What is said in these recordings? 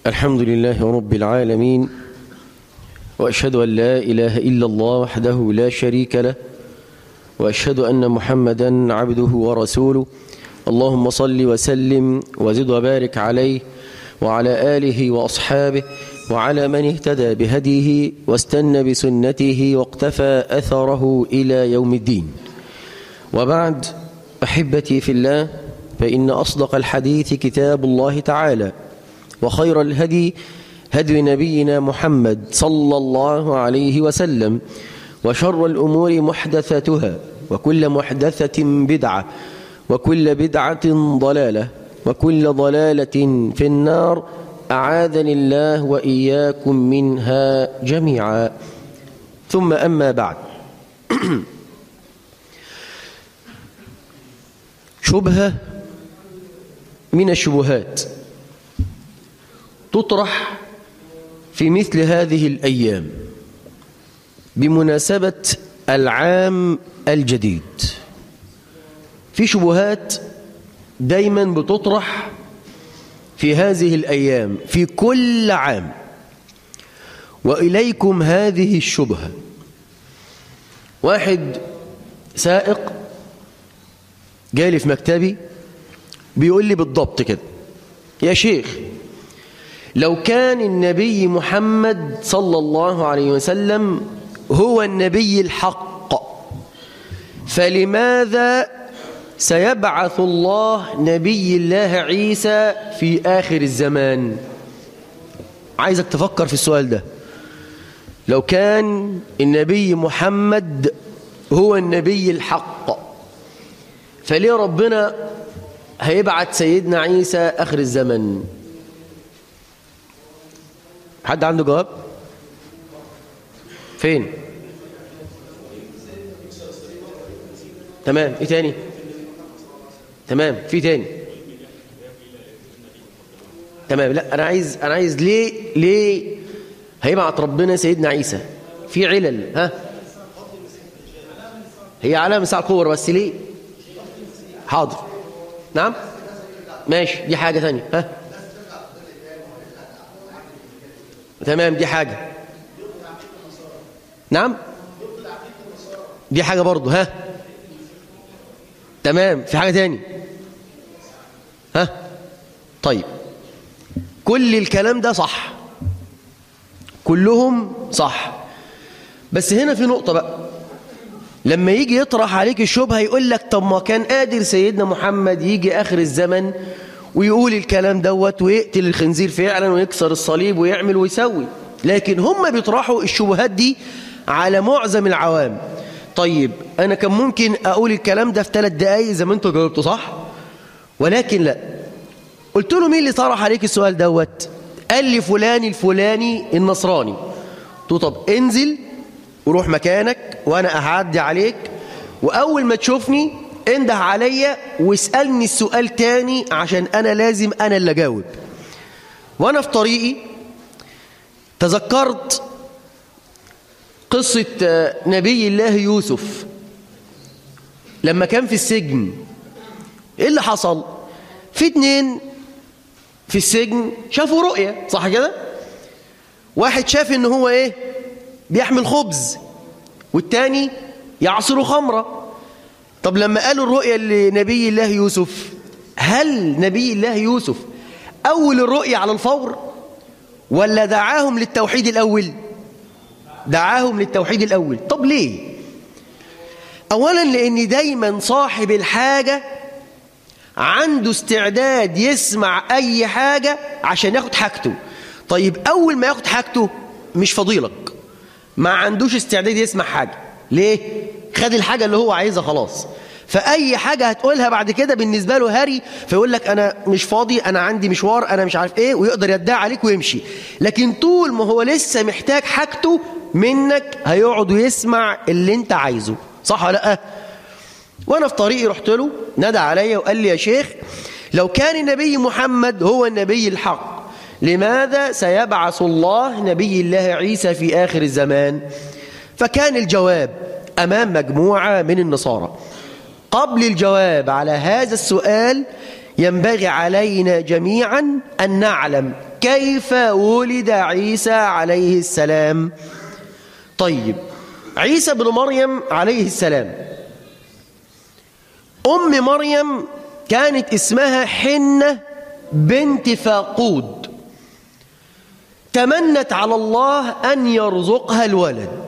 الحمد لله رب العالمين وأشهد أن لا إله إلا الله وحده لا شريك له وأشهد أن محمدا عبده ورسوله اللهم صل وسلم وزد وبارك عليه وعلى آله وأصحابه وعلى من اهتدى بهديه واستنى بسنته واقتفى أثره إلى يوم الدين وبعد أحبتي في الله فإن أصدق الحديث كتاب الله تعالى وخير الهدي هدي نبينا محمد صلى الله عليه وسلم وشر الأمور محدثاتها وكل محدثة بدعة وكل بدعة ضلالة وكل ضلالة في النار أعاذني الله وإياكم منها جميعا ثم أما بعد شبهة من الشبهات تطرح في مثل هذه الأيام بمناسبة العام الجديد في شبهات دايما بتطرح في هذه الأيام في كل عام وإليكم هذه الشبهة واحد سائق جالي في مكتبي بيقول لي بالضبط كده يا شيخ لو كان النبي محمد صلى الله عليه وسلم هو النبي الحق فلماذا سيبعث الله نبي الله عيسى في آخر الزمان عايزك تفكر في السؤال ده لو كان النبي محمد هو النبي الحق فليه ربنا هيبعت سيدنا عيسى آخر الزمن حد عنده جواب فين تمام ايه تاني تمام في تاني تمام لا انا عايز انا عايز ليه ليه هيبعت ربنا سيدنا عيسى في علل ها هي علامه الساعه الكبرى بس ليه حاضر نعم ماشي دي حاجه ثانيه ها تمام دي حاجه نعم دي حاجه برضه ها تمام في حاجه تاني ها طيب كل الكلام ده صح كلهم صح بس هنا في نقطه بقى لما يجي يطرح عليك الشبهه يقول لك طب ما كان قادر سيدنا محمد يجي اخر الزمن ويقول الكلام دوت ويقتل الخنزير فعلا ويكسر الصليب ويعمل ويسوي لكن هم بيطرحوا الشبهات دي على معظم العوام طيب انا كان ممكن اقول الكلام ده في ثلاث دقايق زي ما انتوا جاوبتوا صح ولكن لا قلت له مين اللي طرح عليك السؤال دوت قال لي فلان الفلاني النصراني قلت له طب انزل وروح مكانك وانا اعدي عليك واول ما تشوفني انده عليا واسالني السؤال تاني عشان انا لازم انا اللي اجاوب وانا في طريقي تذكرت قصة نبي الله يوسف لما كان في السجن ايه اللي حصل في اتنين في السجن شافوا رؤية صح كده واحد شاف ان هو ايه بيحمل خبز والتاني يعصر خمرة طب لما قالوا الرؤية لنبي الله يوسف هل نبي الله يوسف أول الرؤية على الفور ولا دعاهم للتوحيد الأول دعاهم للتوحيد الأول طب ليه أولا لأن دايما صاحب الحاجة عنده استعداد يسمع أي حاجة عشان ياخد حاجته طيب أول ما ياخد حاجته مش فضيلك ما عندوش استعداد يسمع حاجة ليه؟ خد الحاجة اللي هو عايزها خلاص فأي حاجة هتقولها بعد كده بالنسبة له هاري فيقول لك أنا مش فاضي أنا عندي مشوار أنا مش عارف إيه ويقدر يدعي عليك ويمشي لكن طول ما هو لسه محتاج حاجته منك هيقعد ويسمع اللي أنت عايزه صح ولا لأ؟ وأنا في طريقي رحت له ندى عليا وقال لي يا شيخ لو كان النبي محمد هو النبي الحق لماذا سيبعث الله نبي الله عيسى في آخر الزمان فكان الجواب أمام مجموعة من النصارى قبل الجواب على هذا السؤال ينبغي علينا جميعا أن نعلم كيف ولد عيسى عليه السلام طيب عيسى بن مريم عليه السلام أم مريم كانت اسمها حنة بنت فاقود تمنت على الله أن يرزقها الولد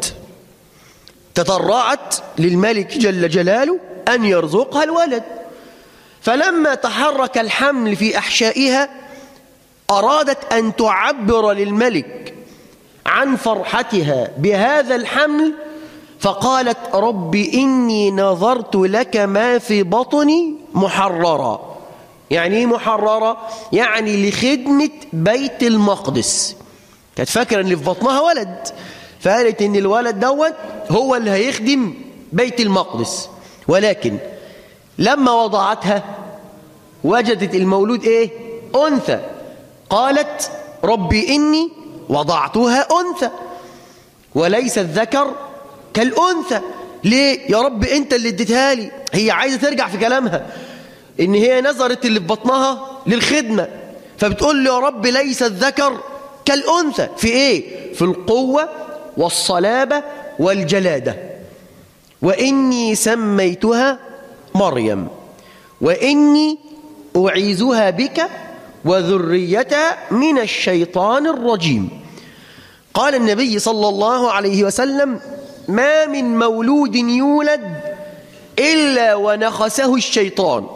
تضرعت للملك جل جلاله أن يرزقها الولد فلما تحرك الحمل في أحشائها أرادت أن تعبر للملك عن فرحتها بهذا الحمل فقالت رب إني نظرت لك ما في بطني محررا يعني ايه محررة؟ يعني لخدمة بيت المقدس كانت فاكرة ان في بطنها ولد فقالت ان الولد دوت هو اللي هيخدم بيت المقدس ولكن لما وضعتها وجدت المولود ايه انثى قالت ربي اني وضعتها انثى وليس الذكر كالانثى ليه يا رب انت اللي اديتها لي هي عايزه ترجع في كلامها ان هي نظرت اللي في بطنها للخدمه فبتقول له يا رب ليس الذكر كالانثى في ايه في القوه والصلابه والجلاده واني سميتها مريم واني اعيذها بك وذريتها من الشيطان الرجيم قال النبي صلى الله عليه وسلم ما من مولود يولد إلا ونخسه الشيطان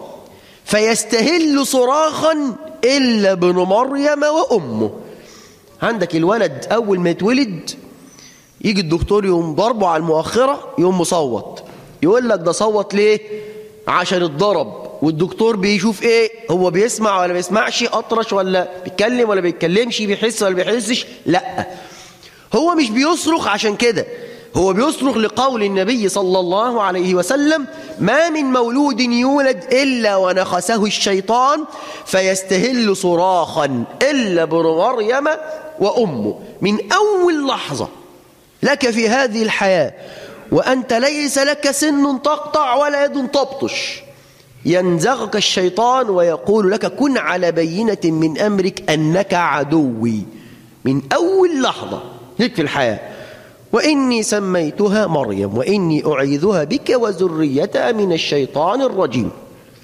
فيستهل صراخا إلا ابن مريم وأمه عندك الولد أول ما يتولد يجي الدكتور يقوم ضربه على المؤخرة يقوم مصوت يقول لك ده صوت ليه عشان اتضرب والدكتور بيشوف ايه هو بيسمع ولا بيسمعش اطرش ولا بيتكلم ولا بيتكلمش بيحس ولا بيحسش لا هو مش بيصرخ عشان كده هو بيصرخ لقول النبي صلى الله عليه وسلم ما من مولود يولد إلا ونخسه الشيطان فيستهل صراخا إلا ابن مريم وأمه من أول لحظة لك في هذه الحياة وأنت ليس لك سن تقطع ولا يد تبطش ينزغك الشيطان ويقول لك كن على بينة من أمرك أنك عدوي من أول لحظة لك في الحياة وإني سميتها مريم وإني أعيذها بك وذريتها من الشيطان الرجيم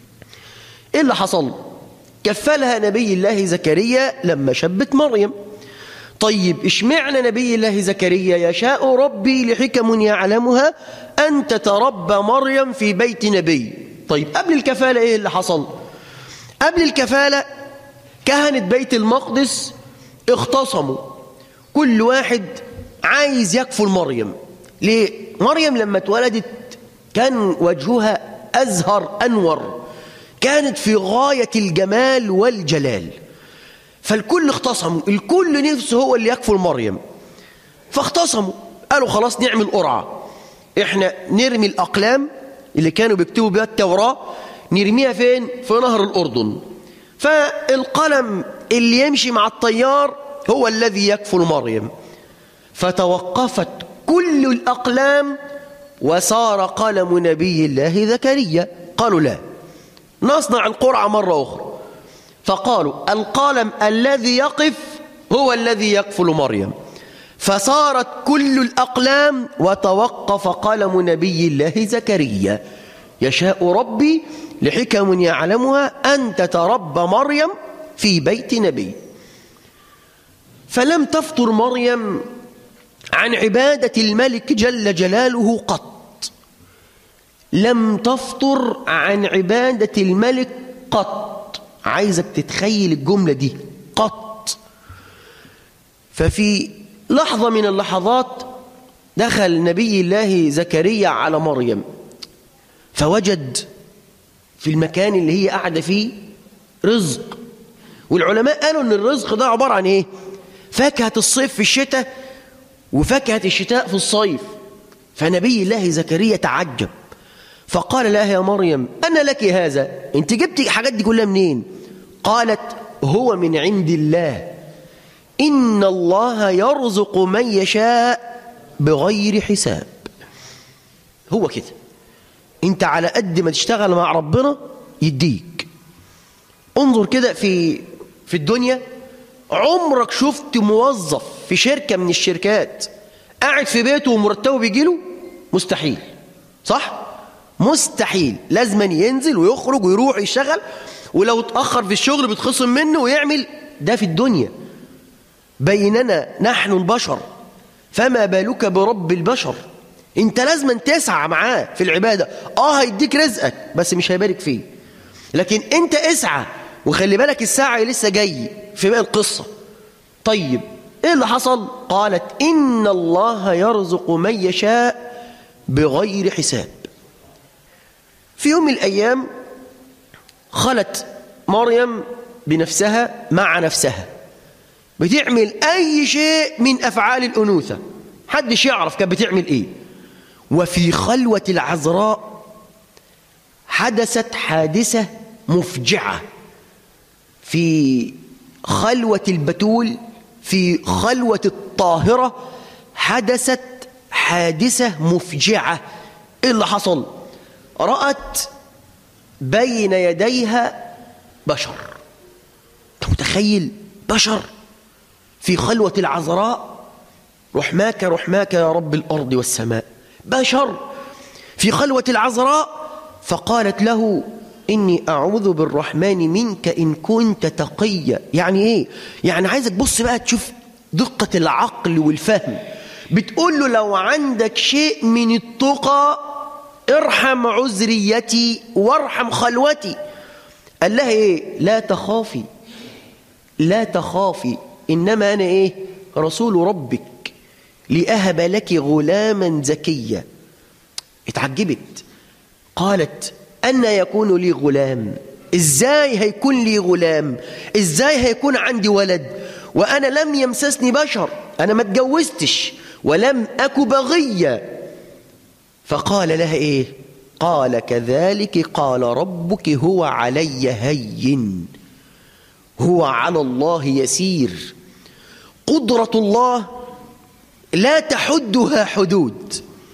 إيه اللي حصل؟ كفلها نبي الله زكريا لما شبت مريم طيب اشمعنى نبي الله زكريا يشاء ربي لحكم يعلمها أن تتربى مريم في بيت نبي طيب قبل الكفالة إيه اللي حصل؟ قبل الكفالة كهنة بيت المقدس اختصموا كل واحد عايز يكفل مريم ليه؟ مريم لما اتولدت كان وجهها أزهر أنور كانت في غاية الجمال والجلال فالكل اختصموا الكل نفسه هو اللي يكفل مريم فاختصموا قالوا خلاص نعمل قرعة احنا نرمي الأقلام اللي كانوا بيكتبوا بها التوراة نرميها فين؟ في نهر الأردن فالقلم اللي يمشي مع الطيار هو الذي يكفل مريم فتوقفت كل الأقلام وصار قلم نبي الله زكريا قالوا لا نصنع القرعة مرة أخرى فقالوا القلم الذي يقف هو الذي يكفل مريم فصارت كل الأقلام وتوقف قلم نبي الله زكريا يشاء ربي لحكم يعلمها أن تتربى مريم في بيت نبي فلم تفطر مريم عن عبادة الملك جل جلاله قط لم تفطر عن عبادة الملك قط عايزك تتخيل الجملة دي قط ففي لحظة من اللحظات دخل نبي الله زكريا على مريم فوجد في المكان اللي هي قاعدة فيه رزق والعلماء قالوا ان الرزق ده عبارة عن ايه فاكهة الصيف في الشتاء وفاكهة الشتاء في الصيف فنبي الله زكريا تعجب فقال لها يا مريم أنا لك هذا أنت جبت الحاجات دي كلها منين قالت هو من عند الله إن الله يرزق من يشاء بغير حساب هو كده أنت على قد ما تشتغل مع ربنا يديك انظر كده في في الدنيا عمرك شفت موظف في شركة من الشركات قاعد في بيته ومرتبه بيجيله مستحيل صح مستحيل لازما ينزل ويخرج ويروح يشتغل ولو اتأخر في الشغل بيتخصم منه ويعمل ده في الدنيا بيننا نحن البشر فما بالك برب البشر انت لازما تسعى معاه في العبادة اه هيديك رزقك بس مش هيبارك فيه لكن انت اسعى وخلي بالك الساعة لسه جاي في باقي القصة طيب ايه اللي حصل قالت ان الله يرزق من يشاء بغير حساب في يوم من الايام خلت مريم بنفسها مع نفسها بتعمل اي شيء من افعال الانوثه حدش يعرف كانت بتعمل ايه وفي خلوه العذراء حدثت حادثه مفجعه في خلوه البتول في خلوه الطاهره حدثت حادثه مفجعه ايه اللي حصل رات بين يديها بشر انت متخيل بشر في خلوة العذراء رحماك رحماك يا رب الأرض والسماء بشر في خلوة العذراء فقالت له إني أعوذ بالرحمن منك إن كنت تقيا يعني إيه؟ يعني عايزك بص بقى تشوف دقة العقل والفهم بتقول له لو عندك شيء من التقى ارحم عذريتي وارحم خلوتي قال لها ايه لا تخافي لا تخافي انما انا ايه رسول ربك لاهب لك غلاما زكيا اتعجبت قالت أن يكون لي غلام ازاي هيكون لي غلام ازاي هيكون عندي ولد وانا لم يمسسني بشر انا ما اتجوزتش ولم اك بغيه فقال لها ايه قال كذلك قال ربك هو علي هين هو على الله يسير قدرة الله لا تحدها حدود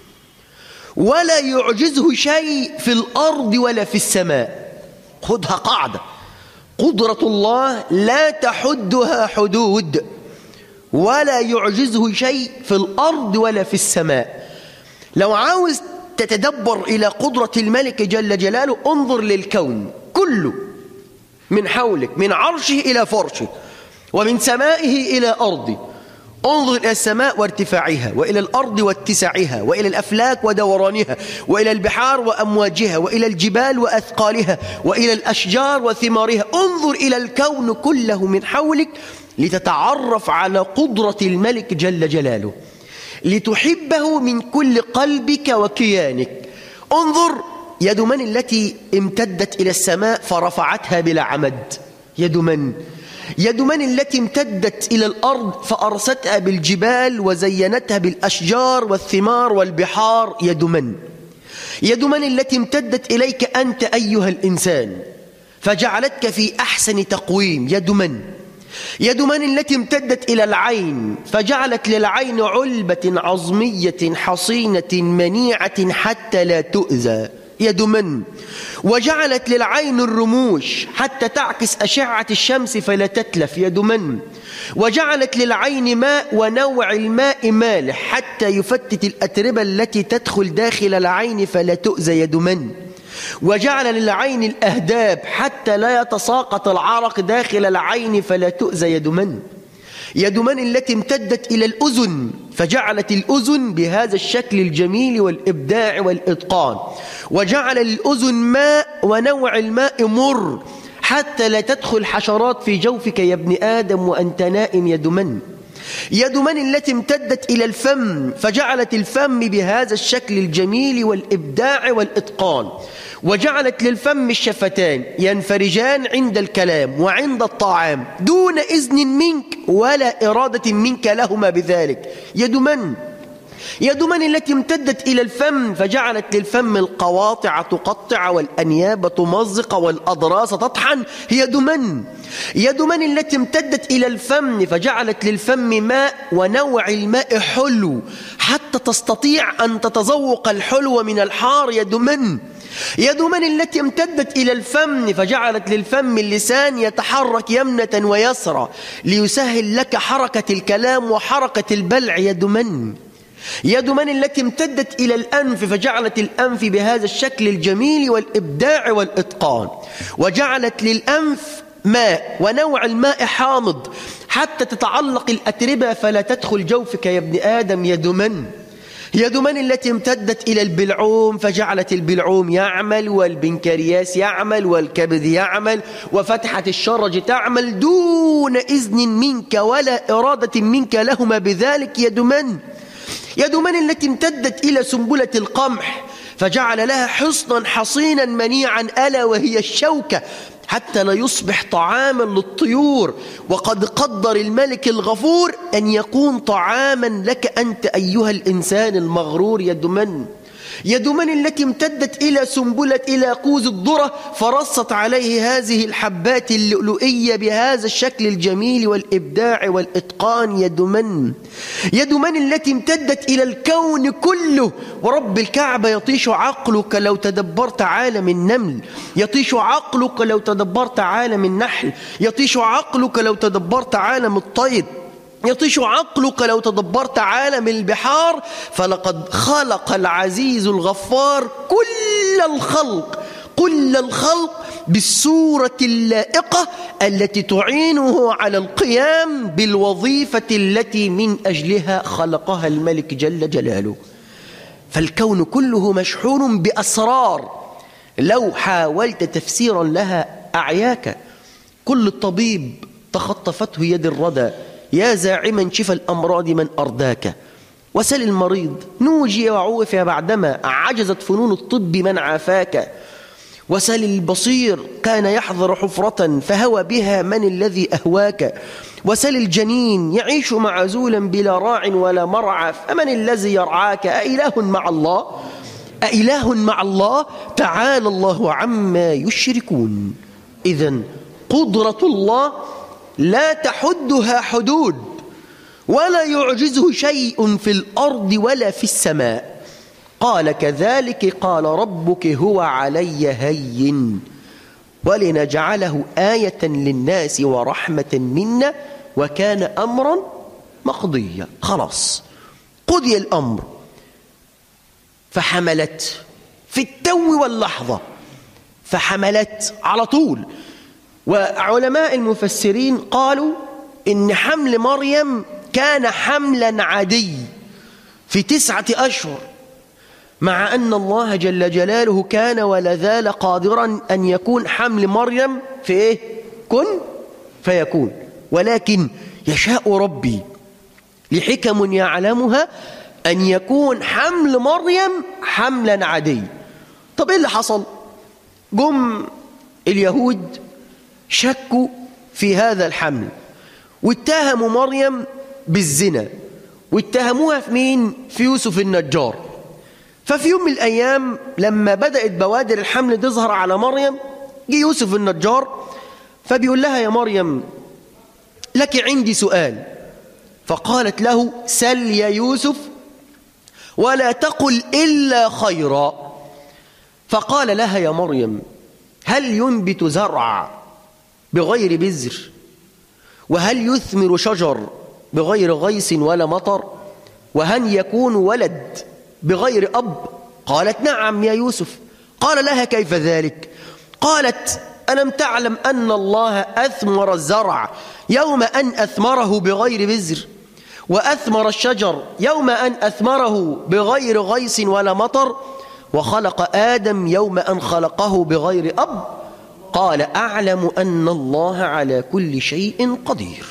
ولا يعجزه شيء في الأرض ولا في السماء خذها قاعدة قدرة الله لا تحدها حدود ولا يعجزه شيء في الأرض ولا في السماء لو عاوز تتدبر إلى قدرة الملك جل جلاله انظر للكون كله من حولك من عرشه إلى فرشه ومن سمائه إلى أرضه انظر إلى السماء وارتفاعها وإلى الأرض واتساعها وإلى الأفلاك ودورانها وإلى البحار وأمواجها وإلى الجبال وأثقالها وإلى الأشجار وثمارها انظر إلى الكون كله من حولك لتتعرف على قدرة الملك جل جلاله لتحبه من كل قلبك وكيانك انظر يد من التي امتدت إلى السماء فرفعتها بلا عمد يد من يد من التي امتدت إلى الأرض فأرستها بالجبال وزينتها بالأشجار والثمار والبحار يد من يد من التي امتدت إليك أنت أيها الإنسان فجعلتك في أحسن تقويم يد من يد من التي امتدت إلى العين فجعلت للعين علبة عظمية حصينة منيعة حتى لا تؤذى يد من وجعلت للعين الرموش حتى تعكس أشعة الشمس فلا تتلف يد من وجعلت للعين ماء ونوع الماء مالح حتى يفتت الأتربة التي تدخل داخل العين فلا تؤذى يد من وجعل للعين الأهداب حتى لا يتساقط العرق داخل العين فلا تؤذى يد من يد من التي امتدت إلى الأذن فجعلت الأذن بهذا الشكل الجميل والإبداع والإتقان وجعل الأذن ماء ونوع الماء مر حتى لا تدخل حشرات في جوفك يا ابن آدم وأنت نائم يد من يد من التي امتدت إلى الفم فجعلت الفم بهذا الشكل الجميل والإبداع والإتقان وجعلت للفم الشفتان ينفرجان عند الكلام وعند الطعام دون إذن منك ولا إرادة منك لهما بذلك يد من؟ يد من التي امتدت إلى الفم فجعلت للفم القواطع تقطع والأنياب تمزق والأضراس تطحن هي يد من يد من التي امتدت إلى الفم فجعلت للفم ماء ونوع الماء حلو حتى تستطيع أن تتذوق الحلو من الحار يد من يد من التي امتدت إلى الفم فجعلت للفم اللسان يتحرك يمنة ويسرى ليسهل لك حركة الكلام وحركة البلع يد من يد من التي امتدت إلى الأنف فجعلت الأنف بهذا الشكل الجميل والإبداع والإتقان وجعلت للأنف ماء ونوع الماء حامض حتى تتعلق الأتربة فلا تدخل جوفك يا ابن آدم يد من يد من التي امتدت إلى البلعوم فجعلت البلعوم يعمل والبنكرياس يعمل والكبد يعمل وفتحة الشرج تعمل دون إذن منك ولا إرادة منك لهما بذلك يد من يد من التي امتدت إلى سنبلة القمح فجعل لها حصنا حصينا منيعا ألا وهي الشوكة حتى لا يصبح طعاما للطيور وقد قدر الملك الغفور أن يكون طعاما لك أنت أيها الإنسان المغرور يد من يد من التي امتدت إلى سنبلة إلى قوز الذرة فرصت عليه هذه الحبات اللؤلؤية بهذا الشكل الجميل والإبداع والإتقان يد من يد من التي امتدت إلى الكون كله ورب الكعبة يطيش عقلك لو تدبرت عالم النمل يطيش عقلك لو تدبرت عالم النحل يطيش عقلك لو تدبرت عالم الطير يطيش عقلك لو تدبرت عالم البحار فلقد خلق العزيز الغفار كل الخلق كل الخلق بالصورة اللائقة التي تعينه على القيام بالوظيفة التي من أجلها خلقها الملك جل جلاله فالكون كله مشحون بأسرار لو حاولت تفسيرا لها أعياك كل الطبيب تخطفته يد الردى يا زاعما شفى الأمراض من أرداك وسل المريض نوجي وعوفي بعدما عجزت فنون الطب من عافاك وسل البصير كان يحضر حفرة فهوى بها من الذي أهواك وسل الجنين يعيش معزولا بلا راع ولا مرعى فمن الذي يرعاك أإله مع الله أإله مع الله تعالى الله عما يشركون إذا قدرة الله لا تحدها حدود ولا يعجزه شيء في الأرض ولا في السماء قال كذلك قال ربك هو علي هين ولنجعله آية للناس ورحمة منا وكان أمرا مقضيا خلاص قضي الأمر فحملت في التو واللحظة فحملت على طول وعلماء المفسرين قالوا إن حمل مريم كان حملا عادي في تسعة أشهر مع أن الله جل جلاله كان ولا زال قادرا أن يكون حمل مريم في إيه؟ كن فيكون ولكن يشاء ربي لحكم يعلمها أن يكون حمل مريم حملا عادي طب إيه اللي حصل جم اليهود شكوا في هذا الحمل واتهموا مريم بالزنا واتهموها في مين؟ في يوسف النجار ففي يوم من الأيام لما بدأت بوادر الحمل تظهر على مريم جه يوسف النجار فبيقول لها يا مريم لك عندي سؤال فقالت له سل يا يوسف ولا تقل إلا خيرا فقال لها يا مريم هل ينبت زرع بغير بذر وهل يثمر شجر بغير غيث ولا مطر وهل يكون ولد بغير أب قالت نعم يا يوسف قال لها كيف ذلك قالت ألم تعلم أن الله أثمر الزرع يوم أن أثمره بغير بذر وأثمر الشجر يوم أن أثمره بغير غيث ولا مطر وخلق آدم يوم أن خلقه بغير أب قال أعلم أن الله على كل شيء قدير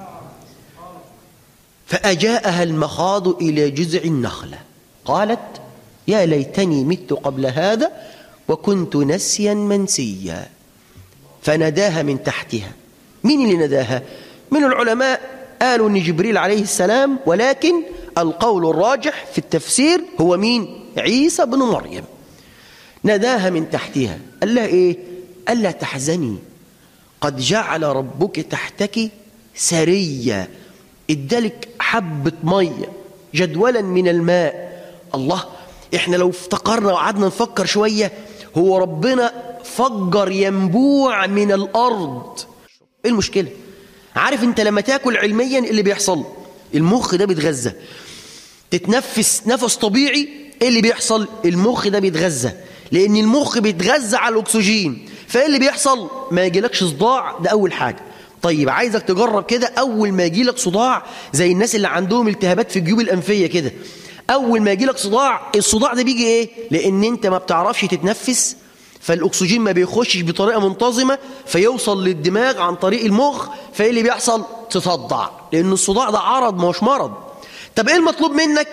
فأجاءها المخاض إلى جذع النخلة قالت يا ليتني مت قبل هذا وكنت نسيا منسيا فنداها من تحتها مين اللي نداها من العلماء قالوا ان جبريل عليه السلام ولكن القول الراجح في التفسير هو مين عيسى بن مريم نداها من تحتها قال لها ايه ألا تحزني قد جعل ربك تحتك سريا ادالك حبة مية جدولا من الماء الله احنا لو افتكرنا وقعدنا نفكر شوية هو ربنا فجر ينبوع من الأرض ايه المشكلة عارف انت لما تاكل علميا اللي بيحصل المخ ده بيتغذى تتنفس نفس طبيعي ايه اللي بيحصل المخ ده بيتغذى لان المخ بيتغذى على الاكسجين فايه اللي بيحصل ما يجيلكش صداع ده اول حاجه طيب عايزك تجرب كده اول ما يجيلك صداع زي الناس اللي عندهم التهابات في الجيوب الانفيه كده اول ما يجيلك صداع الصداع ده بيجي ايه لان انت ما بتعرفش تتنفس فالاكسجين ما بيخشش بطريقه منتظمه فيوصل للدماغ عن طريق المخ فايه اللي بيحصل تصدع لان الصداع ده عرض ما هوش مرض طب ايه المطلوب منك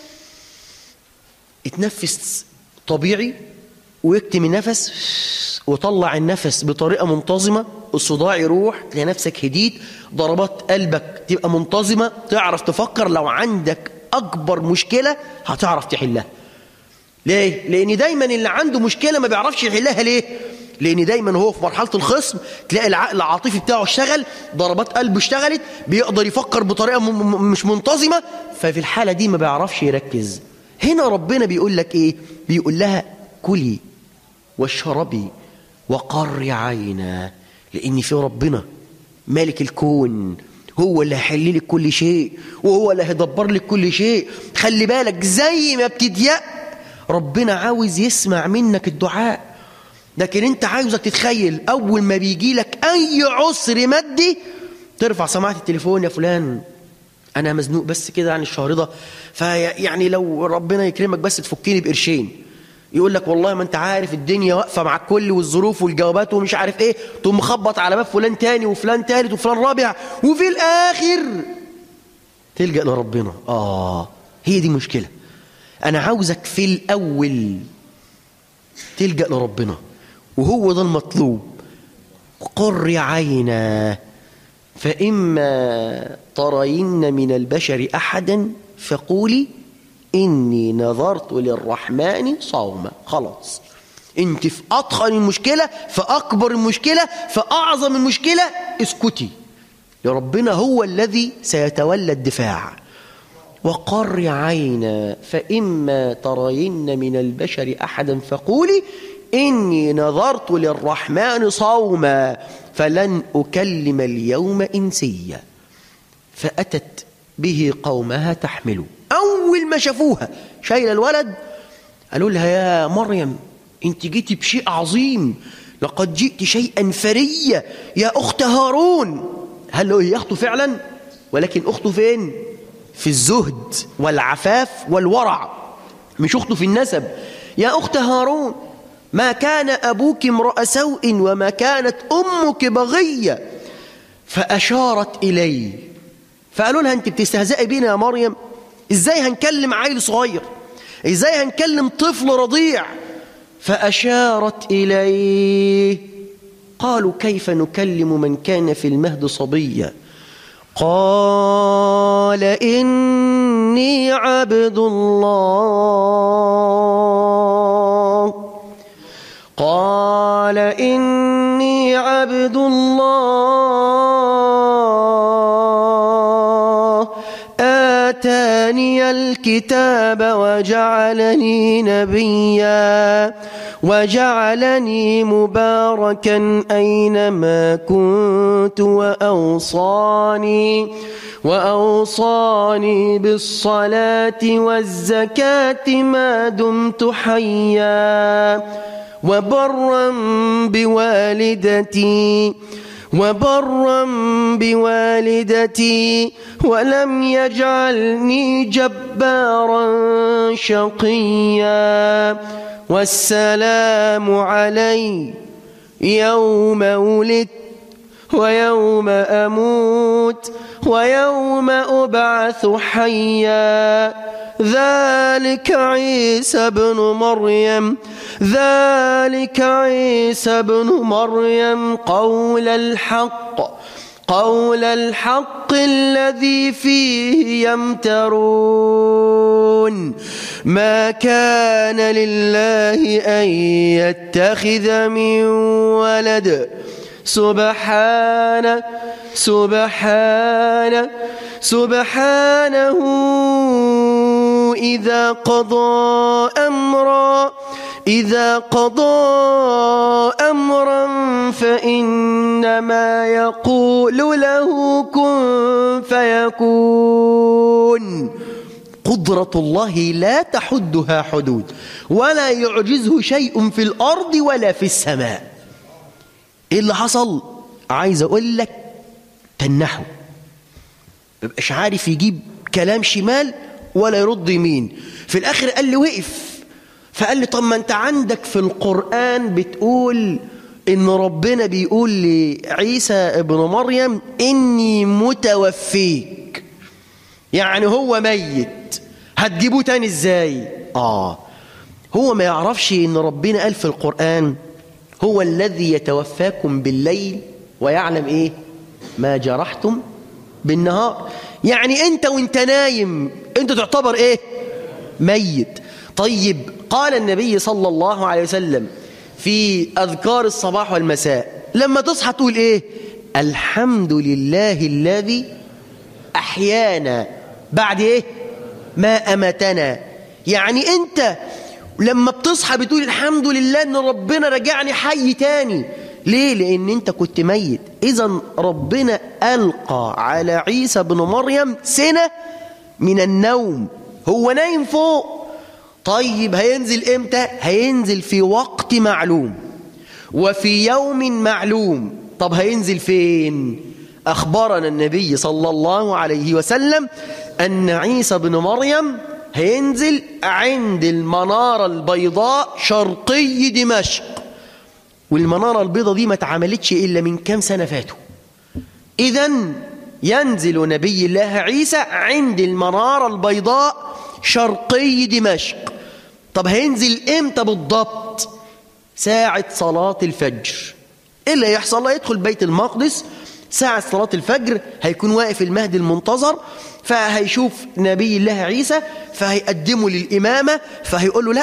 اتنفس طبيعي واكتم النفس وطلع النفس بطريقه منتظمه الصداع يروح تلاقي نفسك هديت ضربات قلبك تبقى منتظمه تعرف تفكر لو عندك اكبر مشكله هتعرف تحلها ليه لان دايما اللي عنده مشكله ما بيعرفش يحلها ليه لان دايما هو في مرحله الخصم تلاقي العقل العاطفي بتاعه اشتغل ضربات قلبه اشتغلت بيقدر يفكر بطريقه م- م- مش منتظمه ففي الحاله دي ما بيعرفش يركز هنا ربنا بيقول لك ايه بيقول لها كلي واشربي وقري عينا لان في ربنا مالك الكون هو اللي هيحل لك كل شيء وهو اللي هيدبر لك كل شيء خلي بالك زي ما بتضيق ربنا عاوز يسمع منك الدعاء لكن انت عاوزك تتخيل اول ما بيجي لك اي عسر مادي ترفع سماعه التليفون يا فلان انا مزنوق بس كده عن الشهر ده فيعني لو ربنا يكرمك بس تفكني بقرشين يقول لك والله ما انت عارف الدنيا واقفه مع الكل والظروف والجوابات ومش عارف ايه تقوم مخبط على باب فلان تاني وفلان تالت وفلان رابع وفي الاخر تلجا لربنا اه هي دي مشكله انا عاوزك في الاول تلجا لربنا وهو ده المطلوب قر عينا فإما ترين من البشر أحدا فقولي إني نظرت للرحمن صوما خلاص انت في أضخم المشكلة في أكبر المشكلة في أعظم المشكلة اسكتي لربنا هو الذي سيتولى الدفاع وقر عينا فإما ترين من البشر أحدا فقولي إني نظرت للرحمن صوما فلن أكلم اليوم إنسيا فأتت به قومها تحمله أول ما شافوها شايلة الولد قالوا لها يا مريم انت جيتي بشيء عظيم لقد جئت شيئا فريا يا أخت هارون هل هي أخته فعلا ولكن أخته فين في الزهد والعفاف والورع مش أخته في النسب يا أخت هارون ما كان أبوك امرأ سوء وما كانت أمك بغية فأشارت إليه فقالوا لها أنت بتستهزئي بينا يا مريم إزاي هنكلم عيل صغير إزاي هنكلم طفل رضيع فأشارت إليه قالوا كيف نكلم من كان في المهد صبيا قال إني عبد الله قال إني عبد الله آتاني الكتاب وجعلني نبيا وجعلني مباركا أينما كنت وأوصاني وأوصاني بالصلاة والزكاة ما دمت حيا وبرا بوالدتي وبرا بوالدتي ولم يجعلني جبارا شقيا والسلام علي يوم ولدت ويوم أموت ويوم أبعث حيا ذلك عيسى بن مريم ذلك عيسى بن مريم قول الحق قول الحق الذي فيه يمترون ما كان لله أن يتخذ من ولد سبحانه سبحانه سبحانه إذا قضى أمرا إذا قضى أمرا فإنما يقول له كن فيكون قدرة الله لا تحدها حدود ولا يعجزه شيء في الأرض ولا في السماء إيه اللي حصل؟ عايز أقول لك تنحوا مبقاش عارف يجيب كلام شمال ولا يرد يمين في الآخر قال لي وقف فقال لي طب ما انت عندك في القرآن بتقول ان ربنا بيقول لعيسى ابن مريم اني متوفيك يعني هو ميت هتجيبوه تاني ازاي اه هو ما يعرفش ان ربنا قال في القرآن هو الذي يتوفاكم بالليل ويعلم ايه ما جرحتم بالنهار يعني انت وانت نايم انت تعتبر ايه ميت طيب قال النبي صلى الله عليه وسلم في أذكار الصباح والمساء لما تصحى تقول إيه الحمد لله الذي أحيانا بعد إيه ما أمتنا يعني أنت لما بتصحى بتقول الحمد لله أن ربنا رجعني حي تاني ليه؟ لأن أنت كنت ميت إذا ربنا ألقى على عيسى بن مريم سنة من النوم هو نايم فوق طيب هينزل امتى هينزل في وقت معلوم وفي يوم معلوم طب هينزل فين أخبرنا النبي صلى الله عليه وسلم أن عيسى بن مريم هينزل عند المنارة البيضاء شرقي دمشق والمنارة البيضاء دي ما اتعملتش إلا من كام سنة فاتوا إذا ينزل نبي الله عيسى عند المنارة البيضاء شرقي دمشق طب هينزل امتى بالضبط ساعة صلاة الفجر ايه اللي هيحصل له يدخل بيت المقدس ساعة صلاة الفجر هيكون واقف المهدي المنتظر فهيشوف نبي الله عيسى فهيقدمه للإمامة فهيقول له لا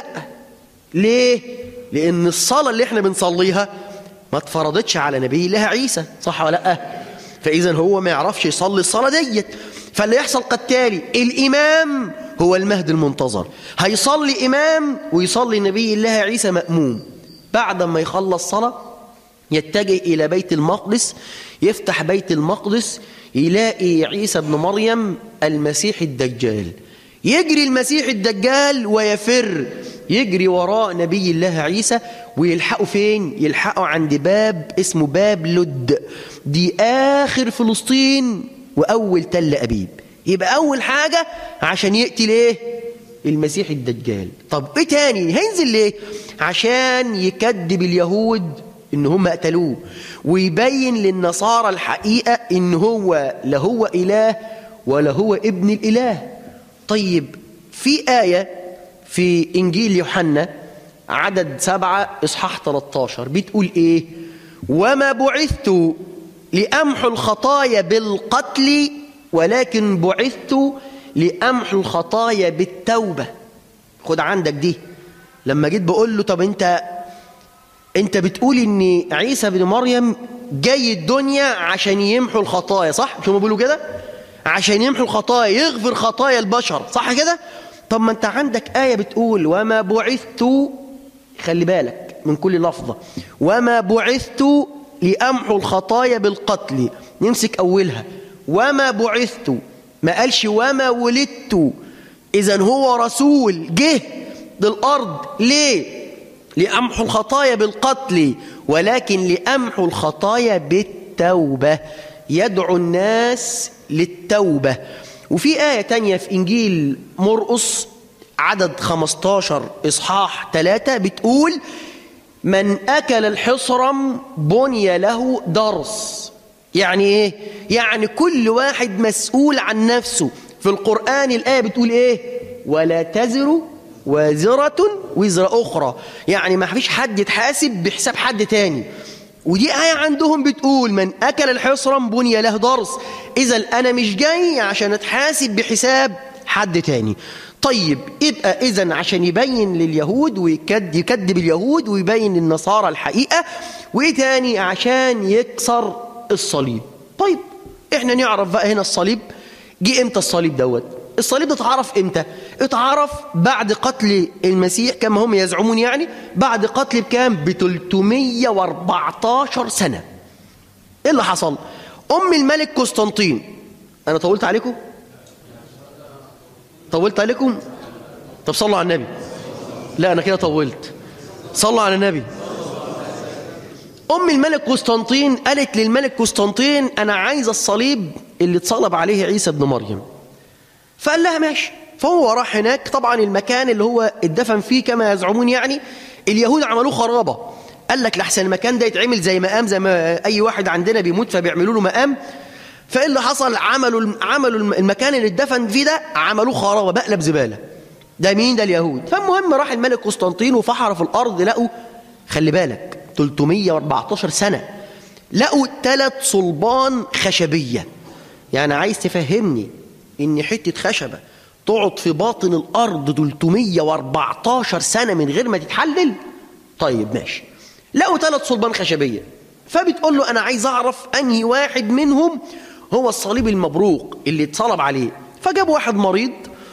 ليه؟ لأن الصلاة اللي احنا بنصليها ما اتفرضتش على نبي الله عيسى صح ولا لا؟ فإذا هو ما يعرفش يصلي الصلاة ديت فاللي يحصل كالتالي الإمام هو المهد المنتظر هيصلي إمام ويصلي نبي الله عيسى مأموم بعد ما يخلص صلاة يتجه إلى بيت المقدس يفتح بيت المقدس يلاقي عيسى بن مريم المسيح الدجال يجري المسيح الدجال ويفر يجري وراء نبي الله عيسى ويلحقوا فين يلحقوا عند باب اسمه باب لد دي آخر فلسطين وأول تل أبيب يبقى أول حاجة عشان يقتل إيه المسيح الدجال طب إيه تاني هينزل ليه عشان يكذب اليهود إن هم قتلوه ويبين للنصارى الحقيقة إن هو لا هو إله ولا هو ابن الإله طيب في آية في إنجيل يوحنا عدد سبعة إصحاح 13 بتقول إيه وما بعثت لأمحو الخطايا بالقتل ولكن بعثت لأمحو الخطايا بالتوبة خد عندك دي لما جيت بقول له طب انت انت بتقول ان عيسى بن مريم جاي الدنيا عشان يمحو الخطايا صح مش هم بيقولوا كده عشان يمحو الخطايا يغفر خطايا البشر صح كده طب ما انت عندك آية بتقول وما بعثت خلي بالك من كل لفظة وما بعثت لأمحو الخطايا بالقتل نمسك أولها وما بعثت ما قالش وما ولدت إذا هو رسول جه للأرض ليه لأمحو الخطايا بالقتل ولكن لأمحو الخطايا بالتوبة يدعو الناس للتوبة وفي آية تانية في إنجيل مرقس عدد 15 إصحاح 3 بتقول من أكل الحصرم بني له درس يعني إيه؟ يعني كل واحد مسؤول عن نفسه في القرآن الآية بتقول إيه؟ ولا تزر وازرة وزر أخرى يعني ما فيش حد يتحاسب بحساب حد تاني ودي آية عندهم بتقول من أكل الحصرم بني له درس إذا أنا مش جاي عشان أتحاسب بحساب حد تاني طيب يبقى إذا عشان يبين لليهود ويكذب اليهود ويبين للنصارى الحقيقة وإيه تاني عشان يكسر الصليب طيب إحنا نعرف بقى هنا الصليب جه إمتى الصليب دوت الصليب ده اتعرف امتى اتعرف بعد قتل المسيح كما هم يزعمون يعني بعد قتل بكام ب 314 سنة ايه اللي حصل ام الملك قسطنطين انا طولت عليكم طولت عليكم طب صلوا على النبي لا انا كده طولت صلوا على النبي ام الملك قسطنطين قالت للملك قسطنطين انا عايز الصليب اللي اتصلب عليه عيسى ابن مريم فقال لها ماشي فهو راح هناك طبعا المكان اللي هو اتدفن فيه كما يزعمون يعني اليهود عملوه خرابه قال لك لحسن المكان ده يتعمل زي مقام زي ما اي واحد عندنا بيموت فبيعملوا له مقام فايه اللي حصل عملوا عملوا المكان اللي اتدفن فيه ده عملوه خرابه بقلب زباله ده مين ده اليهود فالمهم راح الملك قسطنطين وفحر في الارض لقوا خلي بالك 314 سنه لقوا ثلاث صلبان خشبيه يعني عايز تفهمني ان حته خشبه تقعد في باطن الارض 314 سنه من غير ما تتحلل طيب ماشي لقوا ثلاث صلبان خشبيه فبتقول له انا عايز اعرف انهي واحد منهم هو الصليب المبروق اللي اتصلب عليه فجاب واحد مريض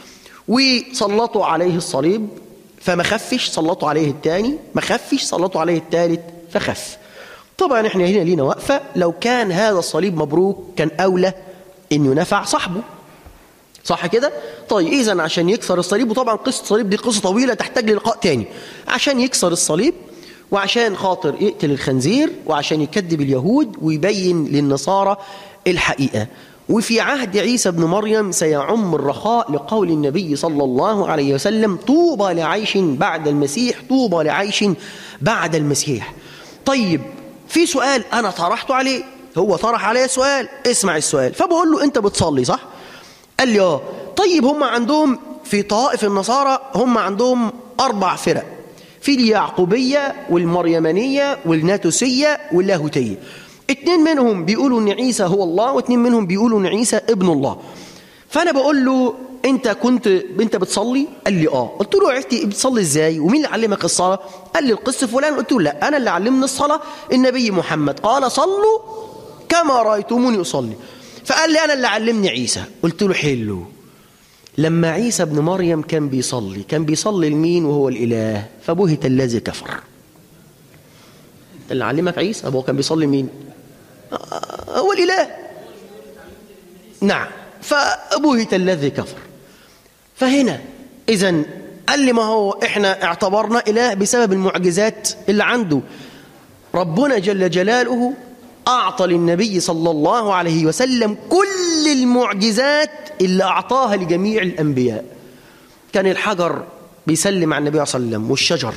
وسلطوا عليه الصليب فما خفش سلطوا عليه الثاني ما خفش سلطوا عليه الثالث فخف طبعا احنا هنا لينا وقفه لو كان هذا الصليب مبروك كان اولى انه نفع صاحبه صح كده طيب اذا عشان يكسر الصليب وطبعا قصه الصليب دي قصه طويله تحتاج للقاء تاني عشان يكسر الصليب وعشان خاطر يقتل الخنزير وعشان يكذب اليهود ويبين للنصارى الحقيقه وفي عهد عيسى بن مريم سيعم الرخاء لقول النبي صلى الله عليه وسلم طوبى لعيش بعد المسيح طوبى لعيش بعد المسيح طيب في سؤال انا طرحته عليه هو طرح عليه سؤال اسمع السؤال فبقول له انت بتصلي صح قال لي اه طيب هم عندهم في طوائف النصارى هم عندهم اربع فرق في اليعقوبيه والمريمانيه والناتوسيه واللاهوتيه اتنين منهم بيقولوا ان عيسى هو الله واتنين منهم بيقولوا ان عيسى ابن الله فانا بقول له انت كنت انت بتصلي قال لي اه قلت له عرفتي بتصلي ازاي ومين اللي علمك الصلاه قال لي القس فلان قلت له لا انا اللي علمني الصلاه النبي محمد قال صلوا كما رايتموني اصلي فقال لي انا اللي علمني عيسى قلت له حلو لما عيسى ابن مريم كان بيصلي كان بيصلي لمين وهو الاله فبهت الذي كفر اللي علمك عيسى هو كان بيصلي مين هو الاله نعم فبهت الذي كفر فهنا اذا قال لي ما هو احنا اعتبرنا اله بسبب المعجزات اللي عنده ربنا جل جلاله اعطى للنبي صلى الله عليه وسلم كل المعجزات اللي اعطاها لجميع الانبياء كان الحجر بيسلم على النبي صلى الله عليه وسلم والشجر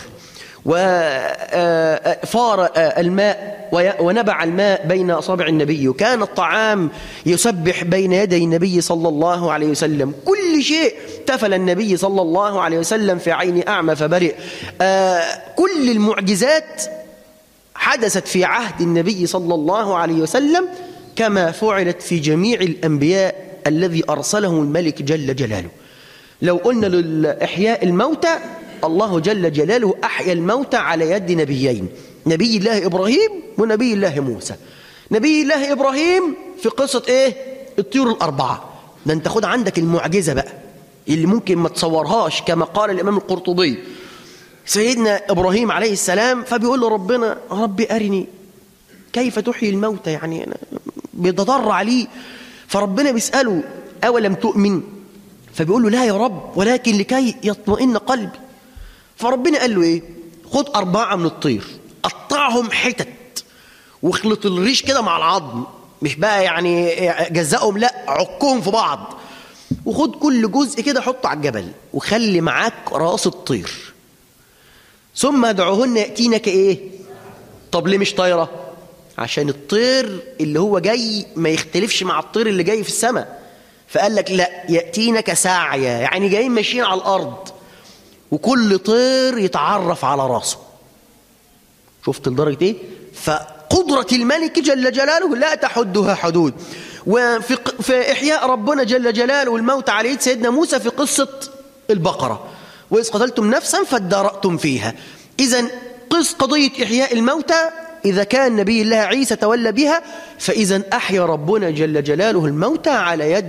وفار الماء ونبع الماء بين أصابع النبي وكان الطعام يسبح بين يدي النبي صلى الله عليه وسلم كل شيء تفل النبي صلى الله عليه وسلم في عين أعمى فبرئ كل المعجزات حدثت في عهد النبي صلى الله عليه وسلم كما فعلت في جميع الأنبياء الذي أرسله الملك جل جلاله لو قلنا للإحياء الموتى الله جل جلاله أحيا الموتى على يد نبيين نبي الله إبراهيم ونبي الله موسى نبي الله إبراهيم في قصة إيه الطيور الأربعة ده أنت خد عندك المعجزة بقى اللي ممكن ما تصورهاش كما قال الإمام القرطبي سيدنا إبراهيم عليه السلام فبيقول له ربنا ربي أرني كيف تحيي الموتى يعني أنا بيتضرع ليه فربنا بيسأله أولم تؤمن فبيقول له لا يا رب ولكن لكي يطمئن قلبي فربنا قال له ايه خد أربعة من الطير قطعهم حتت واخلط الريش كده مع العظم مش بقى يعني جزأهم لا عكهم في بعض وخد كل جزء كده حطه على الجبل وخلي معاك راس الطير ثم ادعوهن يأتينك ايه طب ليه مش طايرة عشان الطير اللي هو جاي ما يختلفش مع الطير اللي جاي في السماء فقال لك لا يأتينك ساعية يعني جايين ماشيين على الأرض وكل طير يتعرف على راسه شفت لدرجة ايه فقدرة الملك جل جلاله لا تحدها حدود وفي في إحياء ربنا جل جلاله والموت على يد سيدنا موسى في قصة البقرة وإذ قتلتم نفسا فادارأتم فيها إذا قص قضية إحياء الموتى إذا كان نبي الله عيسى تولى بها فإذا أحيا ربنا جل جلاله الموتى على يد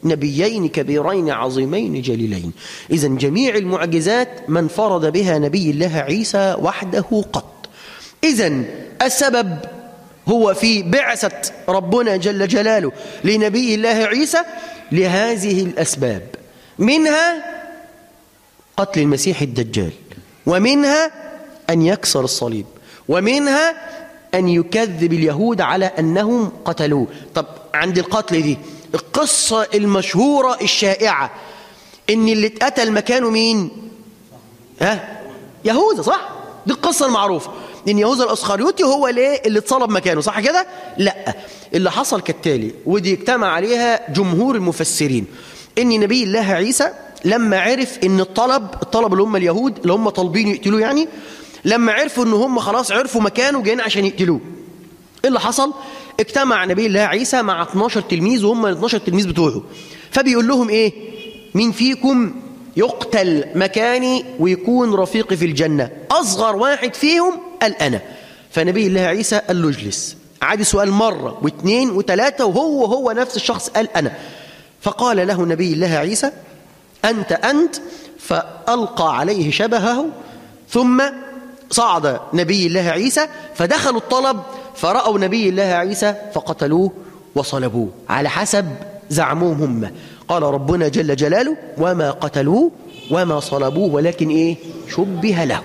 نبيين كبيرين عظيمين جليلين إذا جميع المعجزات من فرض بها نبي الله عيسى وحده قط إذا السبب هو في بعثة ربنا جل جلاله لنبي الله عيسى لهذه الأسباب منها قتل المسيح الدجال ومنها أن يكسر الصليب ومنها أن يكذب اليهود على أنهم قتلوه طب عند القتل دي القصة المشهورة الشائعة إن اللي اتقتل مكانه مين ها يهوذا صح دي القصة المعروفة إن يهوذا الأسخريوطي هو ليه اللي اتصلب مكانه صح كده لا اللي حصل كالتالي ودي اجتمع عليها جمهور المفسرين إن نبي الله عيسى لما عرف إن الطلب الطلب اللي هم اليهود اللي هم طالبين يقتلوه يعني لما عرفوا إن هم خلاص عرفوا مكانه جايين عشان يقتلوه ايه اللي حصل اجتمع نبي الله عيسى مع 12 تلميذ وهم ال 12 تلميذ بتوعه فبيقول لهم ايه مين فيكم يقتل مكاني ويكون رفيقي في الجنة أصغر واحد فيهم قال أنا فنبي الله عيسى قال له اجلس عاد سؤال مرة واثنين وثلاثة وهو هو نفس الشخص قال أنا فقال له نبي الله عيسى أنت أنت فألقى عليه شبهه ثم صعد نبي الله عيسى فدخلوا الطلب فرأوا نبي الله عيسى فقتلوه وصلبوه على حسب زعمهم هم قال ربنا جل جلاله وما قتلوه وما صلبوه ولكن إيه شبه له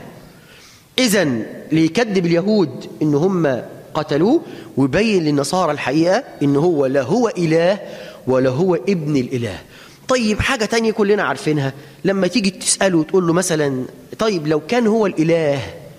إذا ليكذب اليهود إن هم قتلوه ويبين للنصارى الحقيقة إن هو لا هو إله ولا هو ابن الإله طيب حاجة تانية كلنا عارفينها لما تيجي تسأله وتقول له مثلا طيب لو كان هو الإله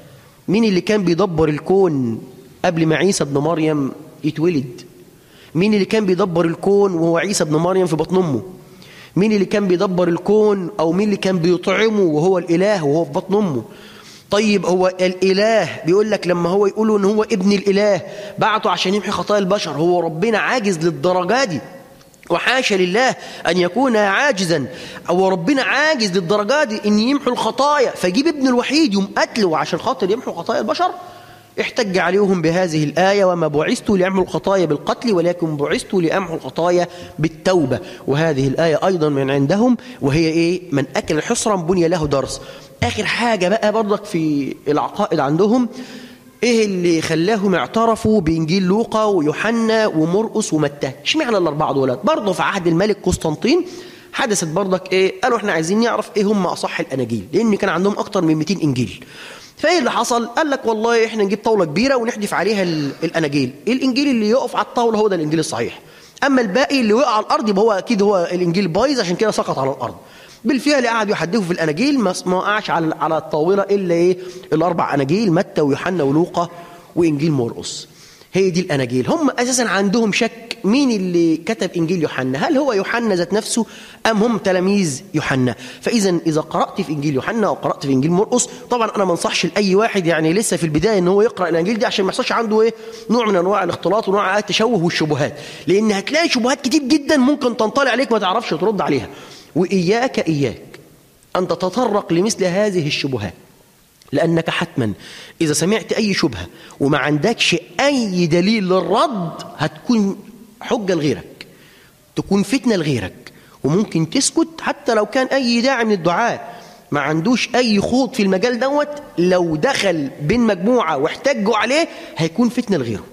مين اللي كان بيدبر الكون قبل ما عيسى ابن مريم يتولد مين اللي كان بيدبر الكون وهو عيسى ابن مريم في بطن امه مين اللي كان بيدبر الكون او مين اللي كان بيطعمه وهو الاله وهو في بطن امه طيب هو الاله بيقول لك لما هو يقولوا ان هو ابن الاله بعته عشان يمحي خطايا البشر هو ربنا عاجز للدرجه دي وحاشا لله أن يكون عاجزا أو ربنا عاجز للدرجة دي أن يمحو الخطايا فيجيب ابن الوحيد يوم قتله عشان خاطر يمحو خطايا البشر احتج عليهم بهذه الآية وما بعثت لأمحو الخطايا بالقتل ولكن بعثت لأمحو الخطايا بالتوبة وهذه الآية أيضا من عندهم وهي إيه من أكل حصرا بني له درس آخر حاجة بقى برضك في العقائد عندهم ايه اللي خلاهم اعترفوا بانجيل لوقا ويوحنا ومرقس ومتى اشمعنى الاربعه دولت برضه في عهد الملك قسطنطين حدثت برضك ايه قالوا احنا عايزين نعرف ايه هم اصح الاناجيل لان كان عندهم اكتر من 200 انجيل فايه اللي حصل قال لك والله احنا نجيب طاوله كبيره ونحذف عليها الاناجيل الانجيل اللي يقف على الطاوله هو ده الانجيل الصحيح اما الباقي اللي وقع على الارض يبقى هو اكيد هو الانجيل بايظ عشان كده سقط على الارض بالفعل قعدوا يحدثوا في الاناجيل ما وقعش على على الطاوله الا ايه الاربع اناجيل متى ويوحنا ولوقا وانجيل مرقس هي دي الاناجيل هم اساسا عندهم شك مين اللي كتب انجيل يوحنا هل هو يوحنا ذات نفسه ام هم تلاميذ يوحنا فاذا اذا قرات في انجيل يوحنا او قرات في انجيل مرقس طبعا انا ما انصحش لاي واحد يعني لسه في البدايه ان هو يقرا الانجيل دي عشان ما يحصلش عنده ايه نوع من انواع الاختلاط ونوع التشوه والشبهات لان هتلاقي شبهات كتير جدا ممكن تنطلع عليك ما تعرفش ترد عليها واياك اياك ان تتطرق لمثل هذه الشبهات لأنك حتما إذا سمعت أي شبهة وما عندكش أي دليل للرد هتكون حجة لغيرك تكون فتنة لغيرك وممكن تسكت حتى لو كان أي داعي من الدعاء ما عندوش أي خوض في المجال دوت لو دخل بين مجموعة واحتجوا عليه هيكون فتنة لغيره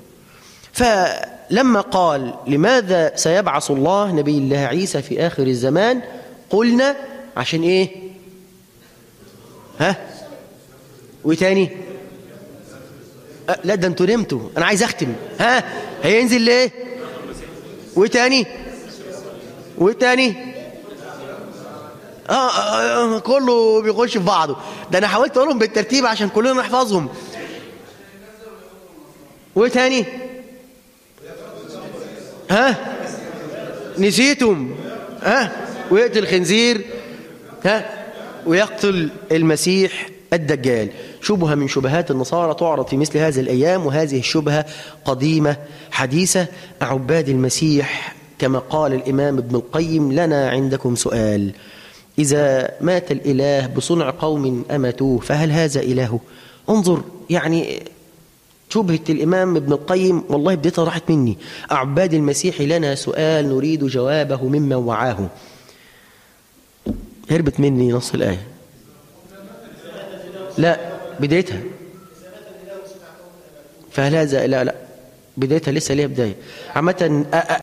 فلما قال لماذا سيبعث الله نبي الله عيسى في آخر الزمان قلنا عشان إيه ها وتاني أه لا ده انتوا نمتوا انا عايز اختم ها هينزل ليه وتاني وتاني آه, آه, آه كله بيخش في بعضه ده انا حاولت اقولهم بالترتيب عشان كلنا نحفظهم وتاني ها نسيتم ها ويقتل الخنزير ها ويقتل المسيح الدجال شبهة من شبهات النصارى تعرض في مثل هذه الأيام وهذه الشبهة قديمة حديثة عباد المسيح كما قال الإمام ابن القيم لنا عندكم سؤال إذا مات الإله بصنع قوم أمتوه فهل هذا إله انظر يعني شبهة الإمام ابن القيم والله بديتها راحت مني أعباد المسيح لنا سؤال نريد جوابه ممن وعاه هربت مني نص الآية لا بدايتها فهل هذا لا لا بدايتها لسه ليها بداية عامة